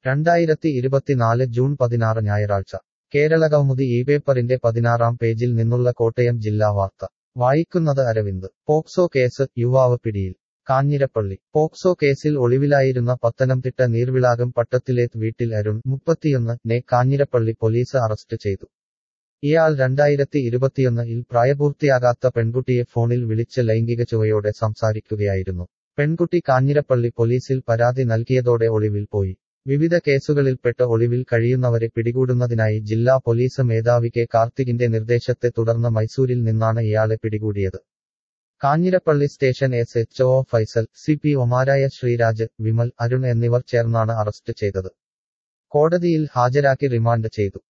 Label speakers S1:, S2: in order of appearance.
S1: രണ്ടായിരത്തി ഇരുപത്തിനാല് ജൂൺ പതിനാറ് ഞായറാഴ്ച കേരളകൗമുദി ഈ പേപ്പറിന്റെ പതിനാറാം പേജിൽ നിന്നുള്ള കോട്ടയം ജില്ലാ വാർത്ത വായിക്കുന്നത് അരവിന്ദ് പോക്സോ കേസ് യുവാവ് പിടിയിൽ കാഞ്ഞിരപ്പള്ളി പോക്സോ കേസിൽ ഒളിവിലായിരുന്ന പത്തനംതിട്ട നീർവിളാകം പട്ടത്തിലേത്ത് വീട്ടിൽ അരുൺ മുപ്പത്തിയൊന്ന് നെ കാഞ്ഞിരപ്പള്ളി പോലീസ് അറസ്റ്റ് ചെയ്തു ഇയാൾ രണ്ടായിരത്തി ഇരുപത്തിയൊന്നിൽ പ്രായപൂർത്തിയാകാത്ത പെൺകുട്ടിയെ ഫോണിൽ വിളിച്ച് ലൈംഗിക ചുവയോടെ സംസാരിക്കുകയായിരുന്നു പെൺകുട്ടി കാഞ്ഞിരപ്പള്ളി പോലീസിൽ പരാതി നൽകിയതോടെ ഒളിവിൽ പോയി വിവിധ കേസുകളിൽപ്പെട്ട് ഒളിവിൽ കഴിയുന്നവരെ പിടികൂടുന്നതിനായി ജില്ലാ പോലീസ് മേധാവി കെ കാർത്തികിന്റെ നിർദ്ദേശത്തെ തുടർന്ന് മൈസൂരിൽ നിന്നാണ് ഇയാളെ പിടികൂടിയത് Kanjirappally station S H O Faisal C P ഒമാരായ ശ്രീരാജ് വിമൽ അരുൺ എന്നിവർ ചേർന്നാണ് അറസ്റ്റ് ചെയ്തത് കോടതിയിൽ ഹാജരാക്കി റിമാൻഡ് ചെയ്തു